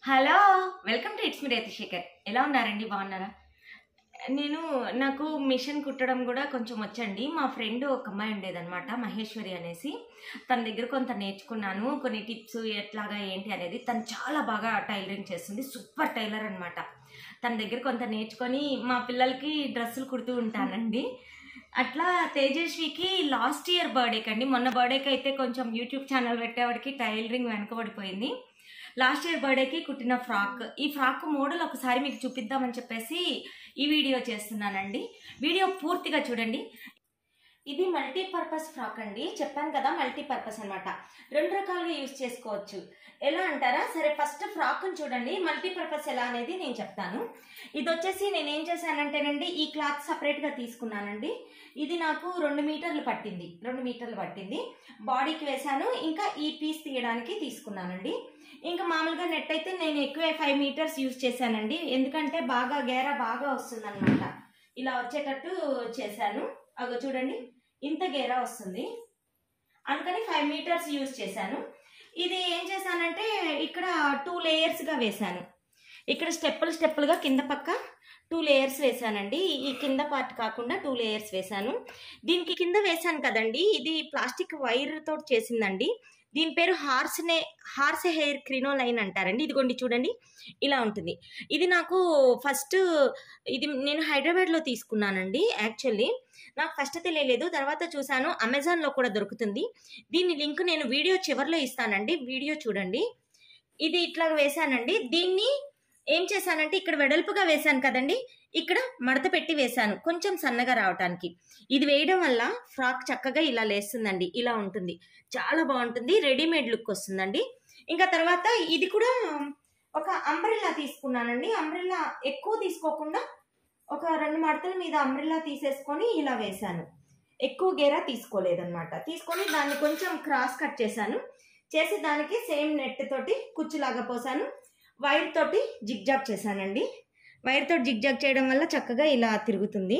hello welcome to it's me రైతు శేఖర్ ఎలా ఉన్నారండి బాగున్నారా నేను నాకు మిషన్ కుట్టడం కూడా కొంచెం వచ్చండి మా ఫ్రెండ్ ఒక అమ్మాయి ఉండేదన్నమాట మహేశ్వరి అనేసి తన దగ్గర కొంత నేర్చుకున్నాను కొన్ని టిప్స్ ఎట్లాగా ఏంటి అనేది తను చాలా బాగా టైలరింగ్ చేస్తుంది సూపర్ టైలర్ అనమాట తన దగ్గర కొంత నేర్చుకొని మా పిల్లలకి డ్రెస్సులు కుడుతూ ఉంటానండి అట్లా తేజస్వికి లాస్ట్ ఇయర్ బర్త్డేకి అండి మొన్న బర్త్డేకి అయితే కొంచెం యూట్యూబ్ ఛానల్ పెట్టేవాడికి టైలరింగ్ వెనకబడిపోయింది లాస్ట్ ఇయర్ బర్త్డేకి కుట్టిన ఫ్రాక్ ఈ ఫ్రాక్ మోడల్ ఒకసారి మీకు చూపిద్దామని చెప్పేసి ఈ వీడియో చేస్తున్నానండి వీడియో పూర్తిగా చూడండి ఇది మల్టీపర్పస్ ఫ్రాక్ అండి చెప్పాను కదా మల్టీపర్పస్ అనమాట రెండు రకాలుగా యూజ్ చేసుకోవచ్చు ఎలా అంటారా సరే ఫస్ట్ ఫ్రాక్ని చూడండి మల్టీపర్పస్ ఎలా అనేది నేను చెప్తాను ఇది వచ్చేసి నేను ఏం చేశానంటేనండి ఈ క్లాత్ సపరేట్గా తీసుకున్నానండి ఇది నాకు రెండు మీటర్లు పట్టింది రెండు మీటర్లు పట్టింది బాడీకి వేశాను ఇంకా ఈ పీస్ తీయడానికి తీసుకున్నానండి ఇంకా మామూలుగా నెట్ అయితే నేను ఎక్కువ ఫైవ్ మీటర్స్ యూజ్ చేశానండి ఎందుకంటే బాగా గేర బాగా వస్తుంది అనమాట ఇలా వచ్చేటట్టు చేశాను అగో చూడండి ఇంత గేరా వస్తుంది అందుకని ఫైవ్ మీటర్స్ యూజ్ చేశాను ఇది ఏం చేశానంటే ఇక్కడ టూ లేయర్స్గా వేశాను ఇక్కడ స్టెప్పులు స్టెప్పులుగా కింద పక్క టూ లేయర్స్ వేసానండి ఈ కింద పార్ట్ కాకుండా టూ లేయర్స్ వేసాను దీనికి కింద వేసాను కదండి ఇది ప్లాస్టిక్ వైర్ తోటి చేసిందండి దీని పేరు హార్స్నే హార్స్ హెయిర్ క్రినోలైన్ అంటారండి ఇదిగోండి చూడండి ఇలా ఉంటుంది ఇది నాకు ఫస్ట్ ఇది నేను హైదరాబాద్లో తీసుకున్నానండి యాక్చువల్లీ నాకు ఫస్ట్ తెలియలేదు తర్వాత చూశాను అమెజాన్లో కూడా దొరుకుతుంది దీని లింక్ నేను వీడియో చివరిలో ఇస్తానండి వీడియో చూడండి ఇది ఇట్లా వేశానండి దీన్ని ఏం చేశానంటే ఇక్కడ వెడల్పుగా వేశాను కదండి ఇక్కడ మడత పెట్టి వేశాను కొంచెం సన్నగా రావటానికి ఇది వేయడం వల్ల ఫ్రాక్ చక్కగా ఇలా లేస్తుందండి ఇలా ఉంటుంది చాలా బాగుంటుంది రెడీమేడ్ లుక్ వస్తుందండి ఇంకా తర్వాత ఇది కూడా ఒక అంబ్రిల్లా తీసుకున్నానండి అంబ్రిల్లా ఎక్కువ తీసుకోకుండా ఒక రెండు మడతల మీద అంబ్రిల్లా తీసేసుకొని ఇలా వేశాను ఎక్కువ గేరా తీసుకోలేదన్నమాట తీసుకొని దాన్ని కొంచెం క్రాస్ కట్ చేశాను చేసి దానికి సేమ్ నెట్ తోటి కుచ్చులాగా పోసాను వైర్ తోటి జిగ్జాగ్ చేశానండి వైర్ తోటి జిగ్జాగ్ చేయడం వల్ల చక్కగా ఇలా తిరుగుతుంది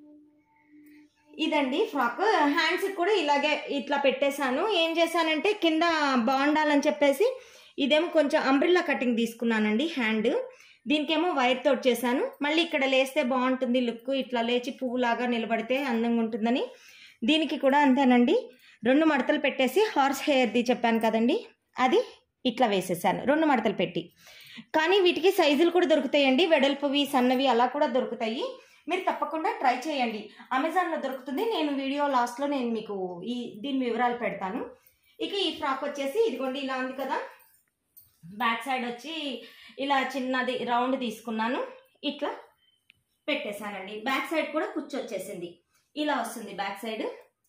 ఇదండి ఫ్రాక్ హ్యాండ్స్ కూడా ఇలాగే ఇట్లా పెట్టేశాను ఏం చేశానంటే కింద బాగుండాలని చెప్పేసి ఇదేమో కొంచెం అంబ్రిల్లా కటింగ్ తీసుకున్నానండి హ్యాండ్ దీనికేమో వైర్ తోటి చేశాను మళ్ళీ ఇక్కడ లేస్తే బాగుంటుంది లుక్ ఇట్లా లేచి పువ్వులాగా నిలబడితే అందంగా ఉంటుందని దీనికి కూడా అంతేనండి రెండు మడతలు పెట్టేసి హార్స్ హెయిర్ది చెప్పాను కదండి అది ఇట్లా వేసేసాను రెండు మడతలు పెట్టి కానీ వీటికి సైజులు కూడా దొరుకుతాయండి వెడల్పువి సన్నవి అలా కూడా దొరుకుతాయి మీరు తప్పకుండా ట్రై చేయండి అమెజాన్లో దొరుకుతుంది నేను వీడియో లాస్ట్లో నేను మీకు ఈ దీని వివరాలు పెడతాను ఇక ఈ ఫ్రాక్ వచ్చేసి ఇదిగోండి ఇలా ఉంది కదా బ్యాక్ సైడ్ వచ్చి ఇలా చిన్నది రౌండ్ తీసుకున్నాను ఇట్లా పెట్టేశానండి బ్యాక్ సైడ్ కూడా కూర్చొచ్చేసింది ఇలా వస్తుంది బ్యాక్ సైడ్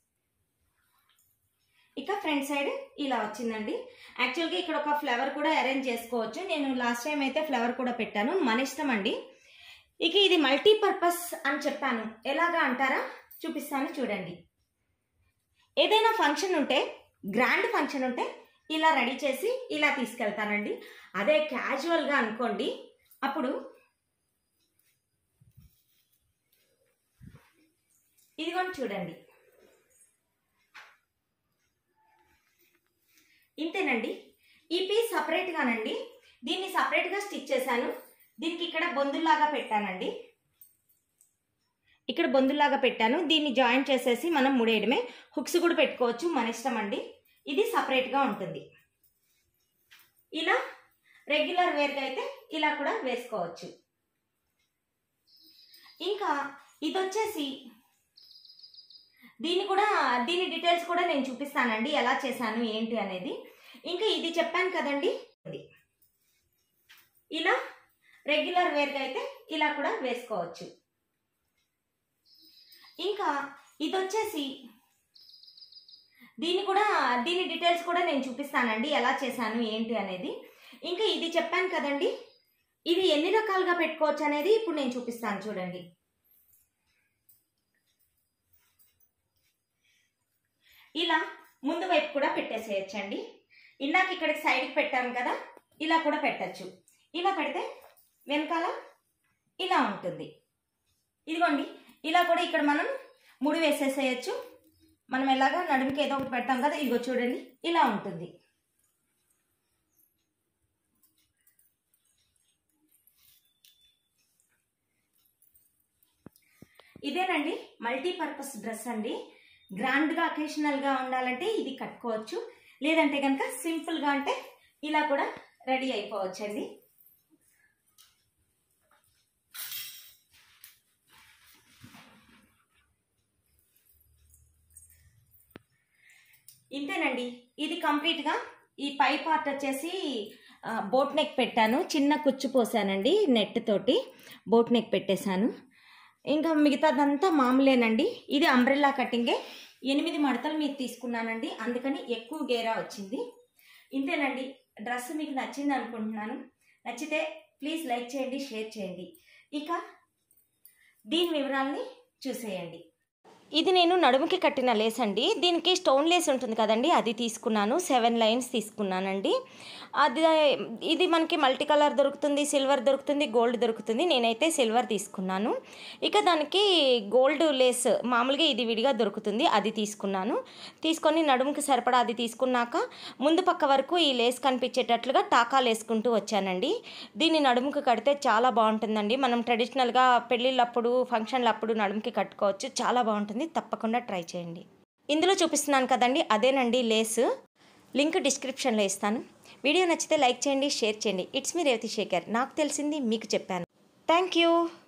ఇక ఫ్రంట్ సైడ్ ఇలా వచ్చిందండి యాక్చువల్గా ఇక్కడ ఒక ఫ్లవర్ కూడా అరేంజ్ చేసుకోవచ్చు నేను లాస్ట్ టైం అయితే ఫ్లవర్ కూడా పెట్టాను మన ఇష్టం అండి ఇక ఇది మల్టీపర్పస్ అని చెప్పాను ఎలాగా అంటారా చూపిస్తాను చూడండి ఏదైనా ఫంక్షన్ ఉంటే గ్రాండ్ ఫంక్షన్ ఉంటే ఇలా రెడీ చేసి ఇలా తీసుకెళ్తానండి అదే క్యాజువల్గా అనుకోండి అప్పుడు ఇదిగోండి చూడండి ఇంతేనండి ఈ పీస్ సపరేట్గానండి దీన్ని సపరేట్గా స్టిచ్ చేశాను దీనికి ఇక్కడ బొందుల్లాగా పెట్టానండి ఇక్కడ బొందుల్లాగా పెట్టాను దీన్ని జాయిన్ చేసేసి మనం ముడేయడమే హుక్స్ కూడా పెట్టుకోవచ్చు మన ఇష్టం అండి ఇది సపరేట్గా ఉంటుంది ఇలా రెగ్యులర్ వేర్గా అయితే ఇలా కూడా వేసుకోవచ్చు ఇంకా ఇది వచ్చేసి దీన్ని కూడా దీని డీటెయిల్స్ కూడా నేను చూపిస్తానండి ఎలా చేశాను ఏంటి అనేది ఇంకా ఇది చెప్పాను కదండి ఇది ఇలా రెగ్యులర్ వేర్గా అయితే ఇలా కూడా వేసుకోవచ్చు ఇంకా ఇది వచ్చేసి దీన్ని కూడా దీని డీటెయిల్స్ కూడా నేను చూపిస్తానండి ఎలా చేశాను ఏంటి అనేది ఇంకా ఇది చెప్పాను కదండి ఇది ఎన్ని రకాలుగా పెట్టుకోవచ్చు అనేది ఇప్పుడు నేను చూపిస్తాను చూడండి ఇలా ముందు వైపు కూడా పెట్టేసేయచ్చండి ఇందాక ఇక్కడికి సైడ్కి పెట్టాము కదా ఇలా కూడా పెట్టచ్చు ఇలా పెడితే వెనకాల ఇలా ఉంటుంది ఇదిగోండి ఇలా కూడా ఇక్కడ మనం ముడి వేసేసేయచ్చు మనం ఎలాగా నడుముకి ఏదో ఒకటి పెడతాం కదా ఇదిగో చూడండి ఇలా ఉంటుంది ఇదేనండి మల్టీపర్పస్ డ్రెస్ అండి గ్రాండ్గా అకేషనల్గా ఉండాలంటే ఇది కట్టుకోవచ్చు లేదంటే కనుక సింపుల్గా అంటే ఇలా కూడా రెడీ అయిపోవచ్చండి ఇంతేనండి ఇది కంప్లీట్గా ఈ పై పార్ట్ వచ్చేసి ఆ, బోట్ నెక్ పెట్టాను చిన్న కుచ్చు పోసానండి నెట్ తోటి బోట్ నెక్ పెట్టేశాను ఇంకా మిగతాదంతా మామూలేనండి ఇది అంబ్రెల్లా కటింగే ఎనిమిది మడతలు మీకు తీసుకున్నానండి అందుకని ఎక్కువ గేరా వచ్చింది ఇంతేనండి డ్రెస్ మీకు నచ్చింది అనుకుంటున్నాను నచ్చితే ప్లీజ్ లైక్ చేయండి షేర్ చేయండి ఇక దీని వివరాల్ని చూసేయండి ఇది నేను నడుముకి కట్టిన లేస్ అండి దీనికి స్టోన్ లేస్ ఉంటుంది కదండి అది తీసుకున్నాను సెవెన్ లైన్స్ తీసుకున్నానండి అది ఇది మనకి మల్టీ కలర్ దొరుకుతుంది సిల్వర్ దొరుకుతుంది గోల్డ్ దొరుకుతుంది నేనైతే సిల్వర్ తీసుకున్నాను ఇక దానికి గోల్డ్ లేస్ మామూలుగా ఇది విడిగా దొరుకుతుంది అది తీసుకున్నాను తీసుకొని నడుముకి సరిపడా అది తీసుకున్నాక ముందు పక్క వరకు ఈ లేస్ కనిపించేటట్లుగా టాకాలు వేసుకుంటూ వచ్చానండి దీన్ని నడుముకి కడితే చాలా బాగుంటుందండి మనం ట్రెడిషనల్గా పెళ్ళిళ్ళప్పుడు ఫంక్షన్లప్పుడు నడుముకి కట్టుకోవచ్చు చాలా బాగుంటుంది తప్పకుండా ట్రై చేయండి ఇందులో చూపిస్తున్నాను కదండి అదేనండి లేస్ లింక్ డిస్క్రిప్షన్లో ఇస్తాను వీడియో నచ్చితే లైక్ చేయండి షేర్ చేయండి ఇట్స్ మీ రేవతి శేఖర్ నాకు తెలిసింది మీకు చెప్పాను థ్యాంక్ యూ